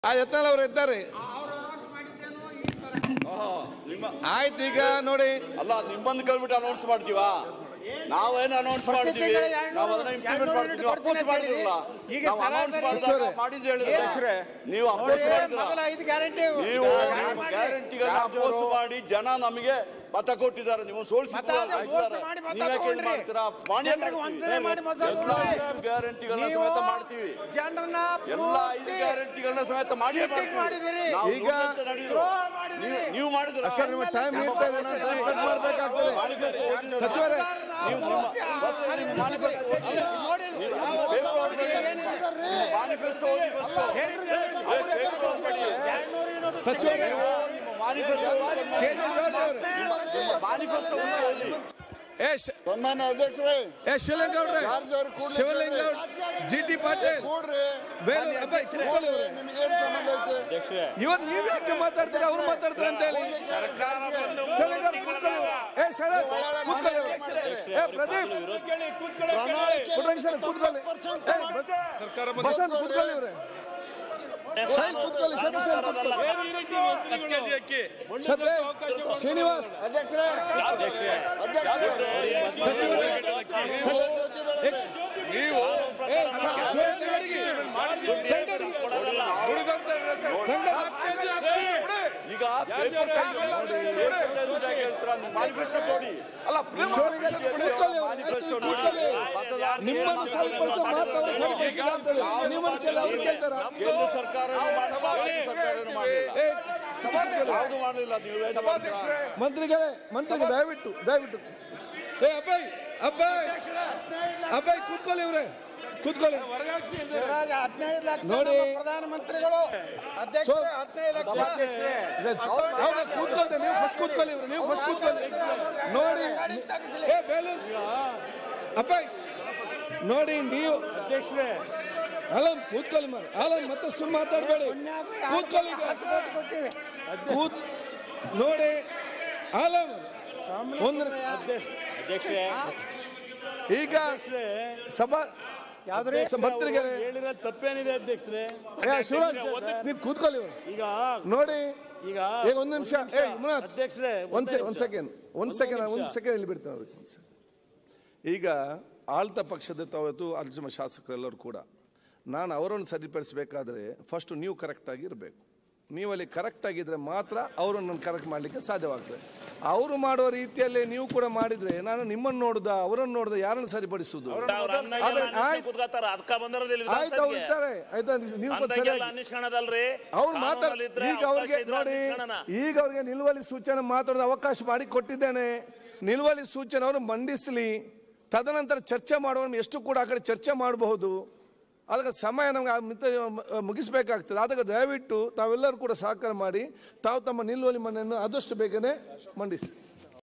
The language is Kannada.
ಆ ಯತ್ನಾಳ್ ಅವರು ಇದ್ದಾರೆ ನಿಮ್ಮ ಆಯ್ತು ಈಗ ನೋಡಿ ಅಲ್ಲ ನಿಮ್ಮನ್ನು ಕೇಳ್ಬಿಟ್ಟು ಅನೌನ್ಸ್ ಮಾಡ್ತೀವಾ ನಾವೇನು ಅನೌನ್ಸ್ ಮಾಡಿದೀವಿ ನಾವು ಅದನ್ನ ಇಂಪ್ಲಿಮೆಂಟ್ ಮಾಡ್ತೀವಿ ನೀವು ಅಪೋಸ್ ಮಾಡಿದ್ರಲ್ಲ ಈಗ ನಾವು ಅನೌನ್ಸ್ ಸರಾಸರಿ ಮಾಡಿದಾಗ ಮಾಡಿದ್ದು ಹೇಳಿದ್ರೆ ನೀವು ಅಪೋಸ್ ಮಾಡಿದ್ರ ಮೊದಲ ಐದು ಗ್ಯಾರಂಟಿ ನೀವು ನಿಮ್ಮ ಗ್ಯಾರಂಟಿಗಳನ್ನ ಅಪೋಸ್ ಮಾಡಿ ಜನ ನಮಗೆ ಮತ ಕೊಟ್ಟಿದ್ದಾರೆ ನೀವು ಸೋಲಿಸಿ ಮತ ಅದೇ ಮೋಸ ಮಾಡಿ ಮತ ನೀವ್ಯಾಕೆ ಏನ್ ತಗೊಂಡ್ರಿ. ಮಾಡ್ತೀರಾ ಮಾಡಿ ಜನರಿಗೆ ವಂಚನೆ ಮಾಡಿ ಮೋಸ ಮಾಡಿ. ಗ್ಯಾರಂಟಿಗಳನ್ನ ನೀವು ಸಮೇತ ಮಾಡ್ತೀವಿ ಜನರನ್ನ ಎಲ್ಲ ಐದು ಗ್ಯಾರಂಟಿಗಳನ್ನ ಸಮೇತ ಮಾಡಿ cheating ಮಾಡಿದಿರಿ. ಈಗ ಈಗ ನೀವು ಮಾಡಿದ್ರ ಸರ್ ನಿಮ್ಮ ಟೈಮ್ ನೀಡ್ತಾ ಇದೆ ನಾನು ಟೈಮ್ ಕಟ್ ಮಾಡಬೇಕಾಗ್ತದೆ ಸಚಿವರೇ ನೀವು ನಿಮ್ಮ ಫಸ್ಟ್ ನಿಮ್ಮ manifesto ಓದಿ. ನೋಡಿ ನೀವು paper ಓದ್ಬೇಡಿ. ನಿಮ್ಮ manifesto ಓದಿ first. ಏ, paper ಓದ್ಬೇಡಿ. ಸಚಿವರೇ ನೀವು ನಿಮ್ಮ manifesto ಓದಿ. ಕೆ ಜೆ ಜಾರ್ಜ್ ಅವರೇ ನಿಮ್ಮ manifesto ಒಂದು ಓದಿ. ಏ ಶ- ಸನ್ಮಾನ್ಯ ಅಧ್ಯಕ್ಷರೇ ಏ ಶಿವಲಿಂಗೌಡ್ರೆ ಜಾರ್ಜ್ ಅವ್ರು ಕೂಡ್ಲೇ ಶಿವಲಿಂಗೌಡ್ ಜಿ ಟಿ ಪಾಟೀಲ್ ಕೂಡ್ರಿ ಬೇಲೂರು ಅಬ್ಬಾಯಿ ಕೂತ್ಕೊಳ್ಳಿ ಇವ್ರೆ. ನಿಮಗೇನ್ ಸಂಬಂಧ ಐತೆ ಇವನ್ ನೀವ್ ಯಾಕೆ ಮಾತಾಡ್ತೀರಾ ಅವ್ರು ಮಾತಾಡ್ತಾರೆ ಅಂತ ಹೇಳಿ ಶಿವಲಿಂಗೌಡ್ ಕೂತ್ಕೊಳ್ಳಿ ಇವ್ರೆ. ಏ ಶರತ್ ಕೂತ್ಕೊಳ್ಳಿ ಇವ್ರೆ. ಏ ಪ್ರದೀಪ್ ಪುಟ್ಟರಂಗ ಸರ್ ಕೂತ್ಕೊಳ್ಳಿ ಏ, ಬಸಂತ್ ಕೂತ್ಕೊಳ್ಳಿ ಇವ್ರೆ ಶೈನ್ ಕೂತ್ಕೊಳ್ಳಿ ಸತೀಶ್ ಅವ್ರು ಕೂತ್ಕೊಳ್ಳಿ. ಸತ್ಯ ಶ್ರೀನಿವಾಸ್ ಅಧ್ಯಕ್ಷರೇ ಅಧ್ಯಕ್ಷರೇ ಸಚಿವರೇ ಜ್ಯೋತಿ ಬೆಳಗ್ಗೆ. ಏ ಸ- ಸುರೇಶ್ ತಂಗಡಿಗೆ. ತಂಗಡಿಗೆ. ತಂಗಡಿಗೆ. ಈಗ paper ತೆಗ್ದು- paper ತೆಗ್ದು ಯಾಕೆ ಹೇಳ್ತೀರಾ? ನಿಮ್ಮ manifesto ನೋಡಿ ಶಿವಲಿಂಗೌಡ್ ಕೂತ್ಕೊಳ್ಳಿ ಇವ್ರೆ. manifesto ನೋಡಿ ಕೂತ್ಕೊಳ್ಳಿ. ಮತದಾರ ನಿಮ್ಮನ್ನು ಸರಿಪಡಿಸೋ ಮಾತು ಅವರು ಸರಿಪಡಿಸಿಲ್ಲ ಅಂತೇಳಿ ನಿಮ್ಮನ್ನು ಕೇಳಿ ಅವ್ರು ಕೇಳ್ತಾರ ಕೇಂದ್ರ ಸರ್ಕಾರ ರಾಜ್ಯ ಸರ್ಕಾರ ಮಾಡಲಿಲ್ಲ ಏ ಯಾವುದು ಮಾಡಲಿಲ್ಲ ನೀವೇನು ಮಾಡ್ತೀರಾ? ಮಂತ್ರಿಗಳೇ ಮಂತ್ರಿಗೆ ದಯವಿಟ್ಟು ದಯವಿಟ್ಟು ಏ ಅಬ್ಬಾಯ್ ಅಬ್ಬಾಯ್ ಅಬ್ಬಾಯ್ ಕೂತ್ಕೊಳ್ಳಿ ಇವ್ರೆ ಕೂತ್ಕೊಳ್ಳಿ ಶಿವರಾಜ್ ಹದಿನೈದು ಲಕ್ಷ ನೋಡಿ. ನಮ್ಮ ಪ್ರಧಾನಮಂತ್ರಿಗಳು ಅಧ್ಯಕ್ಷರೇ ಹದಿನೈದು ಲಕ್ಷ ಹೌದು ಕೂತ್ಕೊಳ್ತೆ ನೀವು ಫಸ್ಟ್ ಕೂತ್ಕೊಳ್ಳಿ ಇವ್ರು ನೀವು ಫಸ್ಟ್ ಕೂತ್ಕೊಳ್ಳಿ ನೋಡಿ ಏ ಬೇಲು ಅಬ್ಬಾಯ್ ನೋಡಿ ನೀವು ಅಧ್ಯಕ್ಷರೇ ಅಲಂ ಕೂತ್ಕೊಳ್ಳಿ ಮಾರ ಅಲಂ ಮತ್ತೆ ಸುಮ್ಮನೆ ಮಾತಾಡಬೇಡಿ ಕೂತ್ಕೊಳ್ಳಿ ಈಗ ಹತ್ತು ಕೋಟಿ ಕೊಟ್ಟಿವಿ ಕೂತ್ ನೋಡಿ ಆಲಂ ಒಂದು ಈಗ ಸಭಾ ಯಾವ್ದ್ರಿ ಮಂತ್ರಿಗಳೇ ಹೇಳಿರೋ ತಪ್ಪೇನಿದೆ ಅಧ್ಯಕ್ಷರೇ ಏ ಶಿವರಾಜ್ ನೀವು ಕೂತ್ಕೊಳ್ಳಿ ಇವ್ರು. ಈಗ ನೋಡಿ ಈಗ ಈಗ ಒಂದು ನಿಮಿಷ ಏ ಮುನಾಥ್ ಅಧ್ಯಕ್ಷರೇ ಒಂದ್ ಸೆ ಒಂದ್ ಸೆಕೆಂಡ್ ಒಂದ್ ಸೆಕೆಂಡ್ ಒಂದ್ ಸೆಕೆಂಡ್ ಇಲ್ಲಿ ಬಿಡ್ತೇನೆ ಅವ್ರಿಗೆ ಒಂದ್ ಸೆಕೆಂಡ್. ಈಗ ಆಳ್ತ ಪಕ್ಷದ ತಾವತ್ತು ಅರ್ಜುಮ ಶಾಸಕರೆಲ್ಲರೂ ಕೂಡ ನಾನು ಅವರನ್ನು ಸರಿಪಡಿಸಬೇಕಾದ್ರೆ ಫಸ್ಟ್ ನೀವು ಕರೆಕ್ಟಾಗಿ ಇರಬೇಕು ನೀವಲ್ಲಿ ಕರೆಕ್ಟ್ ಆಗಿದ್ರೆ ಮಾತ್ರ ಅವರನ್ನು ಕರೆಕ್ಟ್ ಮಾಡಲಿಕ್ಕೆ ಸಾಧ್ಯವಾಗ್ತದೆ ಅವರು ಮಾಡುವ ರೀತಿಯಲ್ಲಿ ನೀವು ಕೂಡ ಮಾಡಿದ್ರೆ ನಾನು ನಿಮ್ಮನ್ನು ನೋಡುದ ಅವರನ್ನು ನೋಡುದ ಯಾರನ್ನು ಸರಿಪಡಿಸುದು ಅವ್ರ ಅಣ್ಣಗೆ ಆದ್ರೆ ಅನಿಸ್ಕೊಂಡು ಆಯ್ತು. ಕೂತ್ಕೊತಾರ ಅದಕ್ಕ ಬಂದಿರೋದಿಲ್ಲ ಆಯ್ತು ಅವ್ರು ಇರ್ತಾರೆ ಆಯ್ತಾ ನೀವು ಸ್ವಲ್ಪ ಅಂದಂಗೆಲ್ಲ ಸರಿಯಾಗಿ ಅನಿಸ್ಕೊಳದಲ್ರಿ ಅವ್ರು ಮಾತಾಡ ಕಾನೂನಲ್ಲಿ ಇದ್ರೆ ಈಗ ಅವಕಾಶ ಅವ್ರಿಗೆ ಇದ್ರೆ ನೋಡಿ ಅನಿಸ್ಕೊಳಣ. ಈಗ ಅವ್ರಿಗೆ ನಿಲುವಳಿ ಸೂಚನೆ ಮಾತಾಡೋದು ಅವಕಾಶ ಮಾಡಿ ಕೊಟ್ಟಿದ್ದೇನೆ ನಿಲುವಳಿ ಸೂಚನೆ ಅವರು ಮಂಡಿಸಲಿ ತದನಂತರ ಚರ್ಚೆ ಮಾಡುವ ಎಷ್ಟು ಕೂಡ ಆ ಕಡೆ ಚರ್ಚೆ ಮಾಡಬಹುದು ಅದಕ್ಕೆ ಸಮಯ ನಮ್ಗೆ ಆ ಮಿತ ಮುಗಿಸ್ಬೇಕಾಗ್ತದೆ ಅದಕ್ಕೆ ದಯವಿಟ್ಟು ತಾವೆಲ್ಲರೂ ಕೂಡ ಸಹಕಾರ ಮಾಡಿ ತಾವು ತಮ್ಮ ನಿಲುವಳಿ ಮನೆಯನ್ನು ಆದಷ್ಟು ಬೇಗನೆ ಮಂಡಿಸಿ